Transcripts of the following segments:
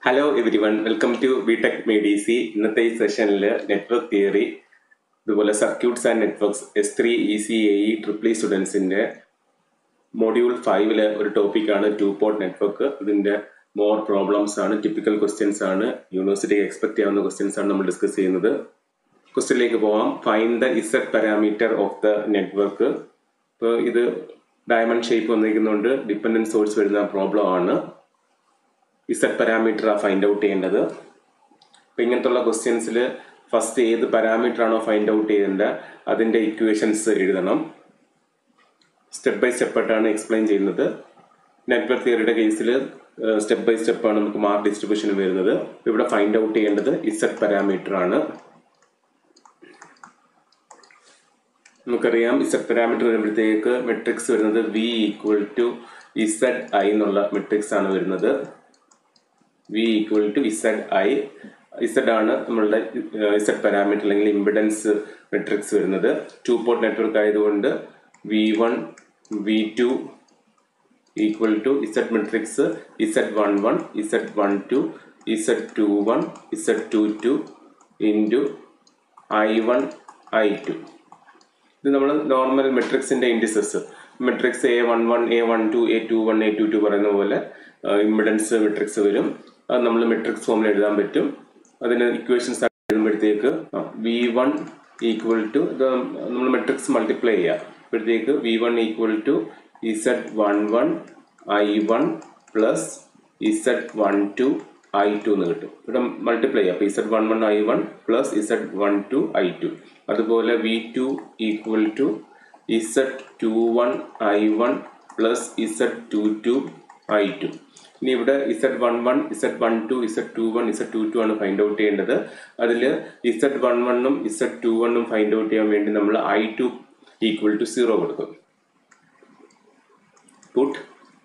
hello everyone welcome to BTech മെഡിസി ഇന്നത്തെ ഈ സെഷനിൽ നെറ്റ്വർക്ക് തിയറി അതുപോലെ circuits and networks S three E C A E triple സ്റ്റുഡൻസിൻ്റെ മൊഡ്യൂൾ ഫൈവിലെ ഒരു ടോപ്പിക്കാണ് ടു പോർട്ട് നെറ്റ്വർക്ക് ഇതിൻ്റെ മോർ പ്രോബ്ലംസ് ആണ് ടിപ്പിക്കൽ ക്വസ്റ്റ്യൻസ് ആണ് യൂണിവേഴ്സിറ്റിക്ക് എക്സ്പെക്ട് ചെയ്യാവുന്ന ക്വസ്റ്റ്യൻസ് ആണ് നമ്മൾ ഡിസ്കസ് ചെയ്യുന്നത് ക്വസ്റ്റ്യനിലേക്ക് പോവാം find the Z parameter of the network ഇപ്പോൾ ഇത് ഡയമണ്ട് ഷേപ്പ് വന്നിരിക്കുന്നതുകൊണ്ട് ഡിപ്പെൻഡൻറ്റ് സോഴ്സ് വരുന്ന പ്രോബ്ലം ആണ് ഇസഡ് പാരാമീറ്റർ ആ ഫൈൻഡ് ഔട്ട് ചെയ്യേണ്ടത് അപ്പം ഇങ്ങനത്തുള്ള ക്വസ്റ്റ്യൻസിൽ ഫസ്റ്റ് ഏത് പാരാമീറ്റർ ആണോ ഫൈൻഡ് ഔട്ട് ചെയ്യേണ്ടത് അതിൻ്റെ ഇക്വേഷൻസ് എഴുതണം സ്റ്റെപ്പ് ബൈ സ്റ്റെപ്പ് ആയിട്ടാണ് എക്സ്പ്ലെയിൻ ചെയ്യുന്നത് നെറ്റ്വർക്ക് തിയറിയുടെ കേസിൽ സ്റ്റെപ്പ് ബൈ സ്റ്റെപ്പ് ആണ് നമുക്ക് മാർക്ക് ഡിസ്ട്രിബ്യൂഷൻ വരുന്നത് ഇവിടെ ഫൈൻഡ് ഔട്ട് ചെയ്യേണ്ടത് ഇസഡ് പാരാമീറ്റർ ആണ് നമുക്കറിയാം ഇസഡ് പാരാമീറ്റർ വരുമ്പോഴത്തേക്ക് മെട്രിക്സ് വരുന്നത് V equal to Z I എന്നുള്ള മെട്രിക്സ് ആണ് വരുന്നത് V equal to Z I Z ആണ് നമ്മളുടെ ഇസഡ് പാരാമീറ്റർ അല്ലെങ്കിൽ ഇമ്പിഡൻസ് മെട്രിക്സ് വരുന്നത് ടു പോർട്ട് നെറ്റ്വർക്ക് ആയതുകൊണ്ട് V one V two equal to Z matrix Z one one Z one two Z two one Z two two into I one I two ഇത് നമ്മൾ normal മെട്രിക്സിന്റെ indices matrix A one one A one two A two one A two two പറയുന്ന പോലെ impedance matrix വരും അത് നമ്മൾ matrix ഫോമിൽ എഴുതാൻ പറ്റും അതിന് ഇക്വേഷൻസ് എഴുതുമ്പോഴത്തേക്ക് വി വൺ ഈക്വൽ ടു ഇത് നമ്മൾ മെട്രിക്സ് മൾട്ടിപ്ലൈ ചെയ്യുക അപ്പോഴത്തേക്ക് V one equal to Z one one I one plus Z one two I two എന്ന് കിട്ടും ഇവിടെ മൾട്ടിപ്ലൈ ചെയ്യാം അപ്പോൾ Z one one I one plus Z one two I two അതുപോലെ V two equal to Z two one I one plus Z two two I two ഇനി ഇവിടെ Z one one Z one two Z two one Z two two ആണ് find out ചെയ്യേണ്ടത് അതിൽ Z one വണ്ണും Z two വണ്ണും find out ചെയ്യാൻ വേണ്ടി നമ്മൾ I two equal to zero കൊടുക്കും put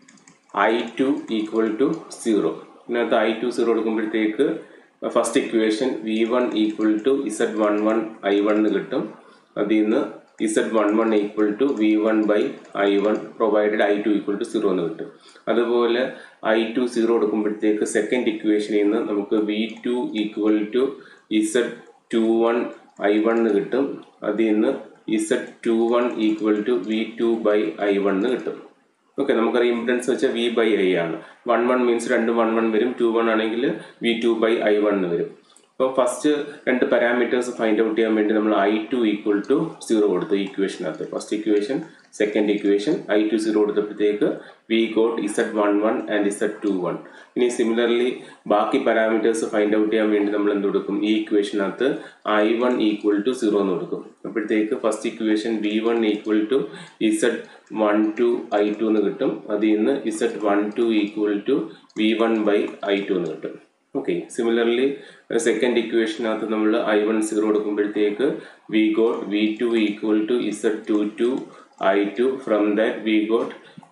I two equal to zero ഇതിനകത്ത് ഐ ടു സീറോ കൊടുക്കുമ്പോഴത്തേക്ക് first equation V one equal to Z one one I one എന്ന് കിട്ടും അതിൽ നിന്ന് Z one one equal to V one by I one provided I two equal to zero എന്ന് കിട്ടും അതുപോലെ I two zero കൊടുക്കുമ്പോഴത്തേക്ക് second ഇക്വേഷനിൽ നിന്ന് നമുക്ക് V two equal to Z two one I one എന്ന് കിട്ടും അതിൽ നിന്ന് Z two one equal to V two by I one എന്ന് കിട്ടും ഓക്കെ നമുക്കറിയാം ഇമ്പിഡൻസ് വെച്ചാൽ വി ബൈ ഐ ആണ് വൺ വൺ മീൻസ് രണ്ട് വൺ വൺ വരും ടു വൺ ആണെങ്കിൽ V two by I one എന്ന് വരും അപ്പോൾ ഫസ്റ്റ് രണ്ട് പാരാമീറ്റേഴ്സ് ഫൈൻഡ് ഔട്ട് ചെയ്യാൻ വേണ്ടി നമ്മൾ I two equal to zero കൊടുത്തു ഇക്വേഷനകത്ത് first equation second equation I two zero കൊടുത്തപ്പോഴത്തേക്ക് we got Z one one and Z two one ഇനി സിമിലർലി ബാക്കി പാരാമീറ്റേഴ്സ് ഫൈൻഡ് ഔട്ട് ചെയ്യാൻ വേണ്ടി നമ്മൾ എന്ത് കൊടുക്കും ഈ ഇക്വേഷനകത്ത് I one equal to zero എന്ന് കൊടുക്കും അപ്പോഴത്തേക്ക് first equation V one equal to Z one two I two എന്ന് കിട്ടും അതിൽ നിന്ന് Z one two equal to V one by I two എന്ന് കിട്ടും ഓക്കെ സിമിലർലി സെക്കൻഡ് ഇക്വേഷനകത്ത് നമ്മൾ ഐ വൺ സീറോ കൊടുക്കുമ്പോഴത്തേക്ക് we got V two equal to Z two two I two from that we got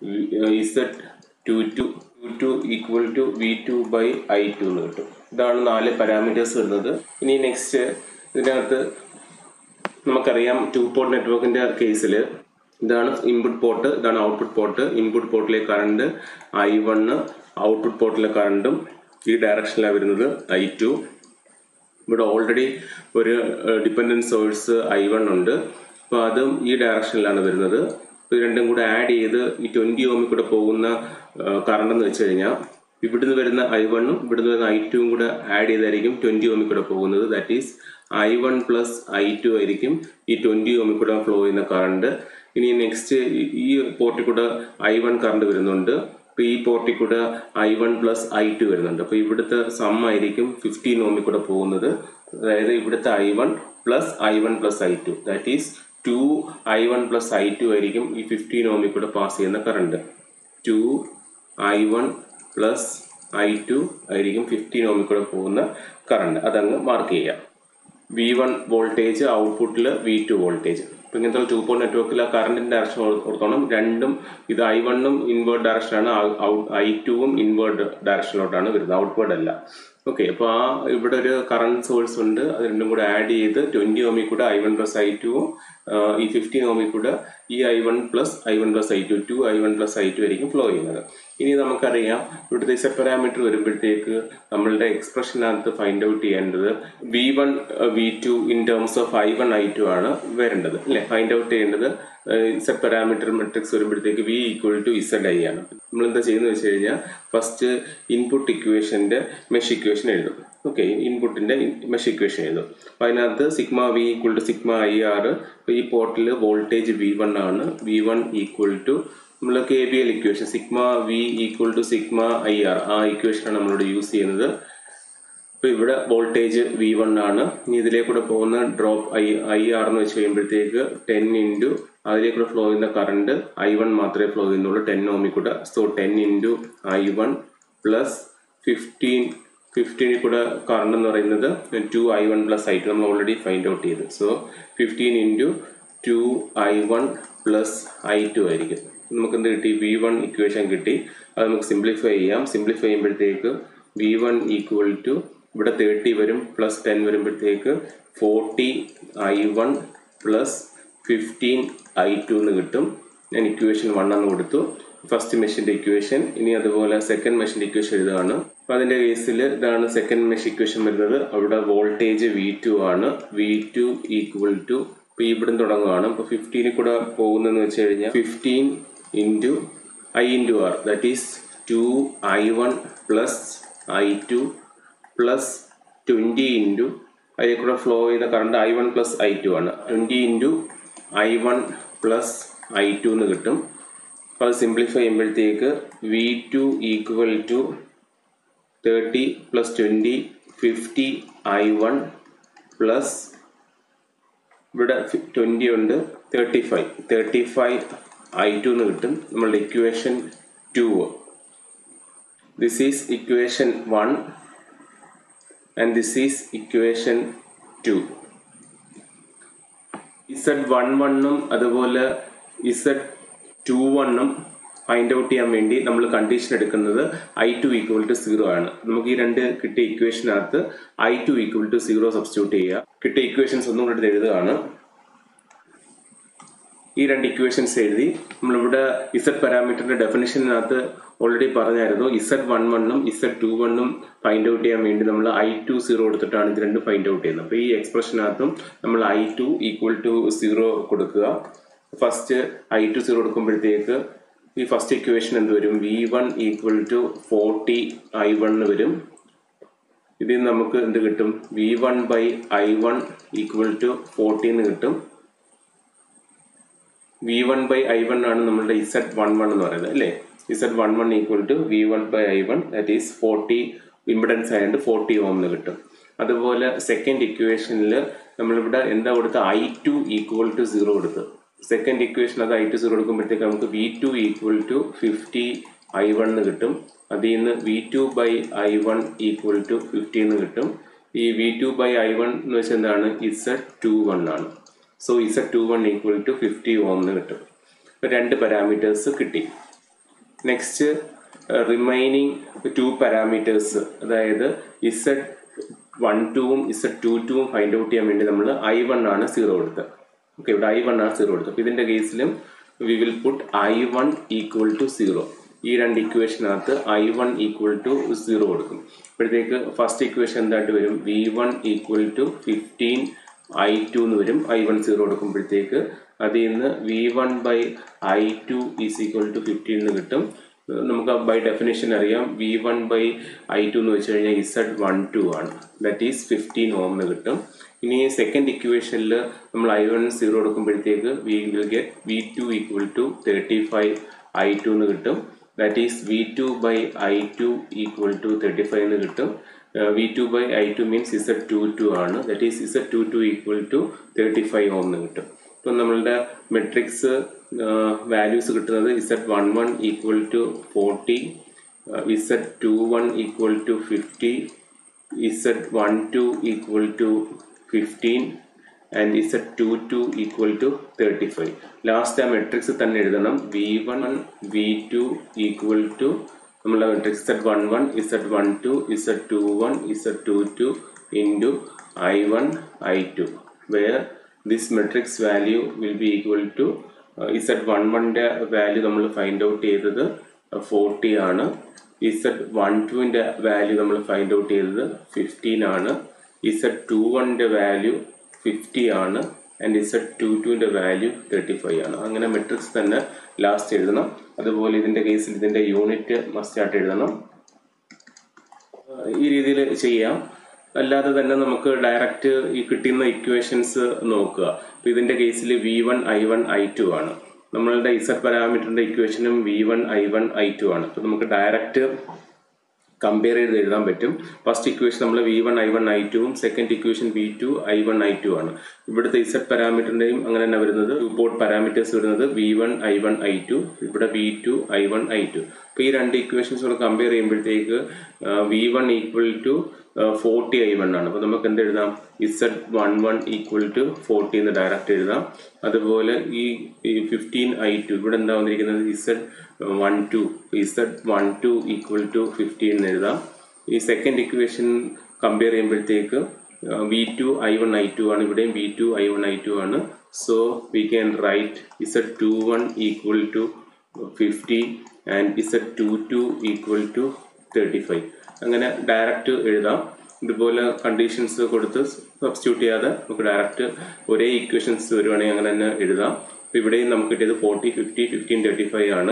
Z two two two two equal to V two by I two എന്ന് കിട്ടും ഇതാണ് നാല് parameters വരുന്നത് ഇനി next ഇതിനകത്ത് നമുക്കറിയാം two port നെറ്റ്വർക്കിന്റെ കേസിൽ ഇതാണ് ഇൻപുട്ട് പോർട്ട് ഇതാണ് ഔട്ട്പുട്ട് പോർട്ട് ഇൻപുട്ട് പോർട്ടിലെ കറണ്ട് ഐ വണ്ണ് ഔട്ട്പുട്ട് പോർട്ടിലെ കറണ്ടും ഈ ഡയറക്ഷനിലാണ് വരുന്നത് ഐ ടു ഇവിടെ ഓൾറെഡി ഒരു ഡിപ്പെൻഡൻറ്റ് സോഴ്സ് ഐ വൺ ഉണ്ട് അപ്പോൾ അതും ഈ ഡയറക്ഷനിലാണ് വരുന്നത് ഇത് രണ്ടും കൂടെ ആഡ് ചെയ്ത് ഈ ട്വൻറ്റി ഓമിൽ കൂടെ പോകുന്ന കറണ്ട് എന്ന് വെച്ച് കഴിഞ്ഞാൽ ഇവിടുന്ന് വരുന്ന ഐ വണ്ണും ഇവിടുന്ന് വരുന്ന ഐ ടുവും കൂടെ ആഡ് ചെയ്തായിരിക്കും ട്വൻറ്റി ഓമിൽ കൂടെ പോകുന്നത് that is I one plus I two ആയിരിക്കും ഈ ട്വൻറ്റി ഓമിൽ കൂടെ ഫ്ലോ ചെയ്യുന്ന കറണ്ട് ഇനി നെക്സ്റ്റ് ഈ പോർട്ടിൽ കൂടെ ഐ വൺ കറണ്ട് വരുന്നുണ്ട് അപ്പോൾ ഈ പോർട്ടിൽ കൂടെ I one plus I two വരുന്നുണ്ട് അപ്പോൾ ഇവിടുത്തെ സം ആയിരിക്കും ഫിഫ്റ്റീൻ ഓമിൽ കൂടെ പോകുന്നത് അതായത് ഇവിടുത്തെ I one plus I one plus I two that is two I one plus I two ആയിരിക്കും ഈ ഫിഫ്റ്റീൻ ഓമിൽ കൂടെ പാസ് ചെയ്യുന്ന current two I one plus I two ആയിരിക്കും ഫിഫ്റ്റീൻ ഓമിൽ കൂടെ പോകുന്ന കറണ്ട് അതങ്ങ് മാർക്ക് ചെയ്യാം വി വൺ വോൾട്ടേജ് ഔട്ട്പുട്ടിൽ വി ടു വോൾട്ടേജ് ഇപ്പം ഇങ്ങനത്തെ ടു പോയിന്റ് നെറ്റ്വർക്കിൽ ആ കറണ്ടിന്റെ ഡയറക്ഷൻ ഓർത്തോണം രണ്ടും ഇത് ഐ വണ്ണും ഇൻവേർഡ് ഡയറക്ഷനാണ് ഐ ടുവും ഇൻവേർഡ് ഡയറക്ഷനിലോട്ടാണ് വരുന്നത് ഔട്ട്വേർഡ് അല്ല ഓക്കെ അപ്പോൾ ആ ഇവിടെ ഒരു കറണ്ട് സോഴ്സ് ഉണ്ട് അത് രണ്ടും കൂടെ ആഡ് ചെയ്ത് ട്വന്റി ഓമിൽ കൂടെ ഐ വൺ പ്ലസ് ഐ ടുവും ഈ ഫിഫ്റ്റീൻ ഓമിൽ കൂടെ ഈ I one plus I one plus I two two I one plus I two ആയിരിക്കും ഫ്ലോ ചെയ്യുന്നത് ഇനി നമുക്കറിയാം ഇവിടുത്തെ ഇസഡ് പാരാമീറ്റർ വരുമ്പോഴത്തേക്ക് നമ്മളുടെ എക്സ്പ്രഷനകത്ത് ഫൈൻഡ് ഔട്ട് ചെയ്യേണ്ടത് V one V two in terms of I one I two ആണ് വരേണ്ടത് അല്ലെ ഫൈൻഡ് ഔട്ട് ചെയ്യേണ്ടത് ഇസഡ് പാരാമീറ്റർ മെട്രിക്സ് വരുമ്പോഴത്തേക്ക് V equal to Z I ആണ് നമ്മൾ എന്താ ചെയ്യുന്നത് വെച്ച് കഴിഞ്ഞാൽ ഫസ്റ്റ് ഇൻപുട്ട് ഇക്വേഷന്റെ മെഷ് ഇക്വേഷൻ എഴുതും ഓക്കെ ഇൻപുട്ടിന്റെ മെഷ് ഇക്വേഷൻ എഴുതും അപ്പൊ അതിനകത്ത് sigma V equal to sigma I R ഇപ്പൊ ഈ പോർട്ടിൽ വോൾട്ടേജ് വി വൺ ആണ് വി വൺ ഈക്വൽ ടു നമ്മൾ K B L equation sigma V equal to sigma I R ആ ഇക്വേഷനാണ് നമ്മളിവിടെ യൂസ് ചെയ്യുന്നത് ഇപ്പൊ ഇവിടെ വോൾട്ടേജ് വി വൺ ആണ് ഇനി ഇതിലേക്കൂടെ പോകുന്ന ഡ്രോപ്പ് ഐ ഐ ആർ എന്ന് വെച്ച് കഴിയുമ്പോഴത്തേക്ക് ടെൻ ഇൻറ്റു അതിലേക്കൂടെ ഫ്ലോ ചെയ്യുന്ന കറണ്ട് ഐ വൺ മാത്രമേ ഫ്ലോ ചെയ്യുന്നുള്ളൂ ടെൻ ഓമി കൂടെ so ten into I one plus fifteen ഫിഫ്റ്റീനിൽ കൂടെ കറണ്ട് എന്ന് പറയുന്നത് two I one plus I two നമ്മൾ ഓൾറെഡി ഫൈൻഡ് ഔട്ട് ചെയ്ത് so fifteen into two I one plus I two ആയിരിക്കും നമുക്ക് എന്ത് കിട്ടി വി വൺ ഇക്വേഷൻ കിട്ടി അത് നമുക്ക് സിംപ്ലിഫൈ ചെയ്യാം സിംപ്ലിഫൈ ചെയ്യുമ്പോഴത്തേക്ക് വി വൺ ഈക്വൽ ടു ഇവിടെ തേർട്ടി വരും പ്ലസ് ടെൻ വരുമ്പോഴത്തേക്ക് forty I one plus fifteen I two എന്ന് കിട്ടും ഞാൻ ഇക്വേഷൻ വൺ എന്ന് കൊടുത്തു ഫസ്റ്റ് മെഷിന്റെ ഇക്വേഷൻ ഇനി അതുപോലെ സെക്കൻഡ് മെഷിന്റെ ഇക്വേഷൻ എഴുതുകയാണ് അപ്പൊ അതിന്റെ കേസിൽ ഇതാണ് സെക്കൻഡ് മെഷ് ഇക്വേഷൻ വരുന്നത് അവിടെ വോൾട്ടേജ് വി ടു ആണ് വി ടു ഈക്വൽ ടു ഇപ്പൊ ഇവിടുന്ന് തുടങ്ങുകയാണ് ഇപ്പൊ ഫിഫ്റ്റീനിൽ കൂടെ പോകുന്നതെന്ന് വെച്ച് കഴിഞ്ഞാൽ fifteen into I into R that is two I one plus I two plus twenty into അതിൽ കൂടെ ഫ്ലോ ചെയ്യുന്ന current I one plus I two ആണ് twenty into I one plus I two എന്ന് കിട്ടും അപ്പോൾ അത് സിംപ്ലിഫൈ ചെയ്യുമ്പോഴത്തേക്ക് V two equal to thirty plus twenty fifty I one plus ഇവിടെ ട്വൻറ്റി ഉണ്ട് thirty five thirty five I two എന്ന് കിട്ടും നമ്മളുടെ equation two this is equation one and this is equation two Z one വണ്ണും അതുപോലെ Z two വണ്ണും find out ചെയ്യാൻ വേണ്ടി നമ്മൾ കണ്ടീഷൻ എടുക്കുന്നത് I two equal to zero ആണ് നമുക്ക് ഈ രണ്ട് കിട്ടിയ ഇക്വേഷനകത്ത് I two equal to zero substitute ചെയ്യുക കിട്ടിയ ഇക്വേഷൻസ് ഒന്നും കൂടെ എഴുതുകയാണ് ഈ രണ്ട് ഇക്വേഷൻസ് എഴുതി നമ്മളിവിടെ ഇസഡ് പാരാമീറ്ററിന്റെ ഡെഫിനിഷനകത്ത് ഓൾറെഡി പറഞ്ഞായിരുന്നു ഇസഡ് വൺ വണ്ണും ഇസഡ് ടു വണ്ണും ഫൈൻഡ് ഔട്ട് ചെയ്യാൻ വേണ്ടി നമ്മൾ ഐ ടു സീറോ എടുത്തിട്ടാണ് ഇത് രണ്ടും ഫൈൻഡ് ഔട്ട് ചെയ്യുന്നത് അപ്പോൾ ഈ എക്സ്പ്രഷനകത്തും നമ്മൾ I two equal to zero കൊടുക്കുക ഫസ്റ്റ് ഐ ടു സീറോ കൊടുക്കുമ്പോഴത്തേക്ക് ഈ ഫസ്റ്റ് ഇക്വേഷൻ എന്ത് വരും V one equal to forty I one വരും ഇതിൽ നമുക്ക് എന്ത് കിട്ടും V one by I one equal to forty എന്ന് കിട്ടും V one by I one ആണ് നമ്മളുടെ ഇസഡ് വൺ വൺ എന്ന് പറയുന്നത് അല്ലേ Z one one equal to V one by I one that is forty impedance ആയതുകൊണ്ട് ഫോർട്ടി ഓം എന്ന് കിട്ടും അതുപോലെ സെക്കൻഡ് ഇക്വേഷനിൽ നമ്മളിവിടെ എന്താ കൊടുത്ത I two equal to zero കൊടുത്ത് സെക്കൻഡ് ഇക്വേഷൻ അത് ഐ ടു സീറോ കൊടുക്കുമ്പോഴത്തേക്ക് നമുക്ക് V two equal to fifty I one എന്ന് കിട്ടും അതിൽ നിന്ന് V two by I one equal to fifty എന്ന് കിട്ടും ഈ V two by I one എന്ന് വെച്ചാൽ എന്താണ് ഇസഡ് ടു വൺ ആണ് so Z two one equal to fifty ohm എന്ന് കിട്ടും ഇപ്പൊ രണ്ട് പാരാമീറ്റേഴ്സ് കിട്ടി നെക്സ്റ്റ് റിമൈനിങ് ടു പാരാമീറ്റേഴ്സ് അതായത് ഇസഡ് വൺ ടുവും ഇസഡ് ടു ടുവും ഫൈൻഡ് ഔട്ട് ചെയ്യാൻ വേണ്ടി നമ്മൾ ഐ വൺ ആണ് സീറോ കൊടുത്തത് ഓക്കെ ഇവിടെ ഐ വൺ ആണ് സീറോ കൊടുത്തത് അപ്പോൾ ഇതിന്റെ കേസിലും V will put I one equal to zero ഈ രണ്ട് ഇക്വേഷനകത്ത് I one equal to zero കൊടുക്കും അപ്പോഴത്തേക്ക് ഫസ്റ്റ് ഇക്വേഷൻ എന്തായിട്ട് വരും V one equal to fifteen I two എന്ന് വരും ഐ വൺ സീറോ കൊടുക്കുമ്പോഴത്തേക്ക് അതിൽ നിന്ന് V one by I two is equal to fifteen എന്ന് കിട്ടും നമുക്ക് ബൈ ഡെഫിനേഷൻ അറിയാം V one by I two എന്ന് വെച്ച് കഴിഞ്ഞാൽ ഇസഡ് വൺ ടു ആണ് ദാറ്റ് ഈസ് ഫിഫ്റ്റീൻ ഓം എന്ന് കിട്ടും ഇനി സെക്കൻഡ് ഇക്വേഷനിൽ നമ്മൾ ഐ വൺ സീറോ കൊടുക്കുമ്പോഴത്തേക്ക് V will get V two equal to thirty five I two എന്ന് കിട്ടും that is V two by I two equal to thirty five എന്ന് കിട്ടും V two by I two means Z two two ആണ് that is Z two two equal to thirty five ohm എന്ന് കിട്ടും ഇപ്പം നമ്മളുടെ matrix values കിട്ടുന്നത് Z one one equal to forty Z two one equal to fifty Z one two equal to fifteen and Z two two equal to thirty five last ആ matrix തന്നെ എഴുതണം V one V two equal to നമ്മളുടെ matrix Z one one Z one two Z two one Z two two into I one I two where this matrix value will be equal to Z one വണ്ണിൻ്റെ value നമ്മൾ find out ചെയ്തത് forty ആണ് Z one ടുവിൻ്റെ value നമ്മൾ find out ചെയ്തത് fifteen ആണ് Z two വണ്ണിൻ്റെ value fifty ആണ് ആൻഡ് ഇസഡ് ടു ടുവിൻ്റെ വാല്യൂ തേർട്ടി ഫൈവ് ആണ് അങ്ങനെ മെട്രിക്സ് തന്നെ ലാസ്റ്റ് എഴുതണം അതുപോലെ ഇതിൻ്റെ കേസിൽ ഇതിൻ്റെ യൂണിറ്റ് മസ്റ്റായിട്ട് എഴുതണം ഈ രീതിയിൽ ചെയ്യാം അല്ലാതെ തന്നെ നമുക്ക് ഡയറക്റ്റ് ഈ കിട്ടുന്ന ഇക്വേഷൻസ് നോക്കുക ഇപ്പം ഇതിൻ്റെ കേസിൽ V one I one I two ആണ് നമ്മളുടെ ഇസഡ് പാരാമീറ്ററിൻ്റെ ഇക്വേഷനും V one I one I two ആണ് അപ്പം നമുക്ക് ഡയറക്റ്റ് കമ്പയർ ചെയ്ത് എഴുതാൻ പറ്റും ഫസ്റ്റ് ഇക്വേഷൻ നമ്മൾ V one I one I ടുവും second equation V two I one I two ആണ് ഇവിടുത്തെ ഇസഡ് പാരാമീറ്ററിന്റെയും അങ്ങനെ തന്നെ വരുന്നത് ടു പോർട്ട് പാരാമീറ്റേഴ്സ് വരുന്നത് V one I one I two ഇവിടെ V two I one I two അപ്പോൾ ഈ രണ്ട് ഇക്വേഷൻസ് കൂടെ കമ്പയർ ചെയ്യുമ്പോഴത്തേക്ക് V one equal to forty I one ആണ് അപ്പോൾ നമുക്ക് എന്ത് എഴുതാം Z one one equal to forty എന്ന് ഡയറക്റ്റ് എഴുതാം അതുപോലെ ഈ ഫിഫ്റ്റീൻ ഐ ടു ഇവിടെ എന്താ വന്നിരിക്കുന്നത് Z one two Z one two equal to fifteen എന്ന് എഴുതാം ഈ സെക്കൻഡ് ഇക്വേഷൻ കമ്പയർ ചെയ്യുമ്പോഴത്തേക്ക് V two I one I two ആണ് ഇവിടെയും V two I one I two ആണ് so we can write Z two one equal to fifty and Z two two equal to thirty five അങ്ങനെ direct എഴുതാം ഇതുപോലെ conditions കൊടുത്ത് substitute ചെയ്യാതെ നമുക്ക് direct ഒരേ ഇക്വേഷൻസ് വരുവാണെങ്കിൽ അങ്ങനെ തന്നെ എഴുതാം അപ്പോൾ ഇവിടെയും നമുക്ക് കിട്ടിയത് forty fifty fifteen thirty five ആണ്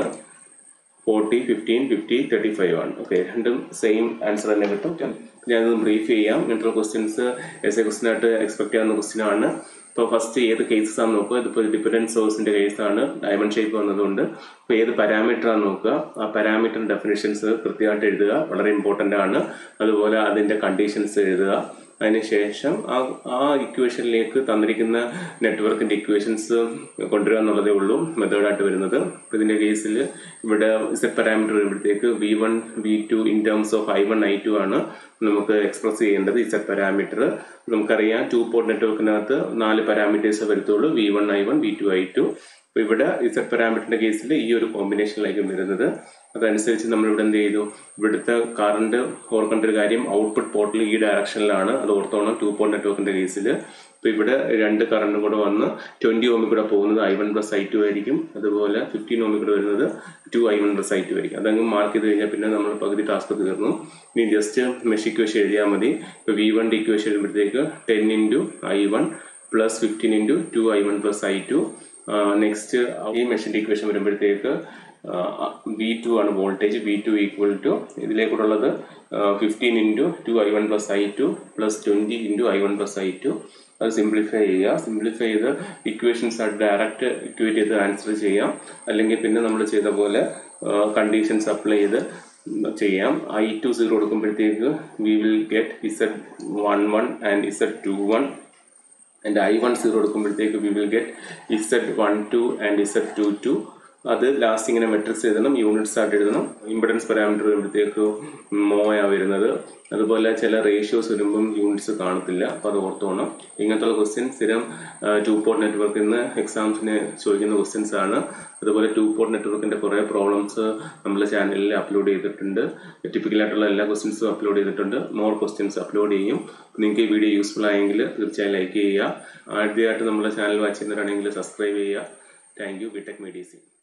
forty fifteen fifty thirty five ആണ് ഓക്കെ രണ്ടും സെയിം ആൻസർ തന്നെ കിട്ടും ഞാനത് ബ്രീഫ് ചെയ്യാം intro questions S A question ആയിട്ട് എക്സ്പെക്ട് ചെയ്യാവുന്ന ക്വസ്റ്റ്യൻ ആണ് ഇപ്പോൾ ഫസ്റ്റ് ഏത് കേസസ് ആണ് നോക്കുക ഇതിപ്പോൾ ഡിപെൻഡൻറ്റ് സോഴ്സിന്റെ കേസാണ് ഡയമണ്ട് ഷേപ്പ് വന്നതുകൊണ്ട് ഇപ്പോൾ ഏത് പാരാമീറ്റർ ആണ് നോക്കുക ആ പാരാമീറ്റർ ഡെഫിനിഷൻസ് കൃത്യമായിട്ട് എഴുതുക വളരെ ഇമ്പോർട്ടൻ്റ് ആണ് അതുപോലെ അതിൻ്റെ കണ്ടീഷൻസ് എഴുതുക അതിനുശേഷം ആ ആ ഇക്വേഷനിലേക്ക് തന്നിരിക്കുന്ന നെറ്റ്വർക്കിന്റെ ഇക്വേഷൻസ് കൊണ്ടുവരിക എന്നുള്ളതേ ഉള്ളൂ മെത്തേഡായിട്ട് വരുന്നത് ഇതിന്റെ കേസിൽ ഇവിടെ സെറ്റ് പാരാമീറ്റർ വരുമ്പോഴത്തേക്ക് V one V two in terms of I one I two ആണ് നമുക്ക് എക്സ്പ്രസ് ചെയ്യേണ്ടത് ഈ സെറ്റ് പാരാമീറ്റർ നമുക്കറിയാം ടു പോർട്ട് നെറ്റ്വർക്കിനകത്ത് നാല് പാരാമീറ്റേഴ്സ് വരത്തുള്ളൂ V one I one V two I two അപ്പോൾ ഇവിടെ ഇസഡ് പാരാമീറ്ററിന്റെ കേസിൽ ഈ ഒരു കോമ്പിനേഷനിലായിരിക്കും വരുന്നത് അതനുസരിച്ച് നമ്മൾ ഇവിടെ എന്ത് ചെയ്തു ഇവിടുത്തെ കറണ്ട് ഓർക്കേണ്ട ഒരു കാര്യം ഔട്ട്പുട്ട് പോർട്ടിൽ ഈ ഡയറക്ഷനിലാണ് അത് ഓർത്തോണം ടു പോർട്ട് നെറ്റ്വർക്കിന്റെ കേസിൽ അപ്പോൾ ഇവിടെ രണ്ട് കറണ്ടും കൂടെ വന്ന് ട്വന്റി ഓമിൽ കൂടെ പോകുന്നത് I one plus I two ആയിരിക്കും അതുപോലെ ഫിഫ്റ്റീൻ ഓമിൽ കൂടെ വരുന്നത് two I one plus I two ആയിരിക്കും അതങ്ങ് മാർക്ക് ചെയ്ത് കഴിഞ്ഞാൽ പിന്നെ നമ്മൾ പകുതി ടാസ്ക് തീർന്നു ഇനി ജസ്റ്റ് മെഷ് ഇക്വേഷൻ എഴുതിയാൽ മതി ഇപ്പോൾ വി വൺ ഇക്വേഷൻ വരുമ്പോഴത്തേക്ക് ten into I one plus fifteen into two I one plus I two next ഈ മെഷീൻ്റെ ഇക്വേഷൻ വരുമ്പോഴത്തേക്ക് വി ടു ആണ് voltage V two equal to ഇതിലേക്കുള്ളത് fifteen into two I one plus I two plus twenty into I one plus I two അത് simplify ചെയ്യുക simplify ചെയ്ത് equations ആയിട്ട് direct equate ചെയ്ത് ആൻസർ ചെയ്യാം അല്ലെങ്കിൽ പിന്നെ നമ്മൾ ചെയ്ത പോലെ കണ്ടീഷൻസ് അപ്ലൈ ചെയ്ത് ചെയ്യാം ഐ ടു സീറോ കൊടുക്കുമ്പോഴത്തേക്ക് V will get Z one one and Z two one and I one zero എടുക്കുമ്പോഴത്തേക്ക് V will get Z one two and Z two two അത് ലാസ്റ്റ് ഇങ്ങനെ മെട്രിക്സ് എഴുതണം units ആയിട്ട് എഴുതണം impedance parameter വരുമ്പോഴത്തേക്ക് മോയ വരുന്നത് അതുപോലെ ചില റേഷ്യോസ് വരുമ്പം യൂണിറ്റ്സ് കാണത്തില്ല അപ്പോൾ അത് ഓർത്തോണം ഇങ്ങനത്തെ ക്വസ്റ്റ്യൻ സ്ഥിരം ടു പോർട്ട് നെറ്റ്വർക്കിൽ നിന്ന് എക്സാംസിന് ചോദിക്കുന്ന ക്വസ്റ്റ്യൻസ് ആണ് അതുപോലെ ടു പോർട്ട് നെറ്റ്വർക്കിൻ്റെ കുറേ പ്രോബ്ലംസ് നമ്മുടെ ചാനലിൽ അപ്ലോഡ് ചെയ്തിട്ടുണ്ട് ടിപ്പിക്കലായിട്ടുള്ള എല്ലാ ക്വസ്റ്റ്യൻസും അപ്ലോഡ് ചെയ്തിട്ടുണ്ട് മോർ ക്വസ്റ്റ്യൻസ് അപ്ലോഡ് ചെയ്യും നിങ്ങൾക്ക് ഈ വീഡിയോ യൂസ്ഫുൾ ആയെങ്കിൽ തീർച്ചയായും ലൈക്ക് ചെയ്യുക ആദ്യമായിട്ട് നമ്മുടെ ചാനൽ വാച്ച് ചെയ്യുന്നവരാണെങ്കിൽ സബ്സ്ക്രൈബ് ചെയ്യുക താങ്ക് യു ബിടെക് മെഡിസിൻ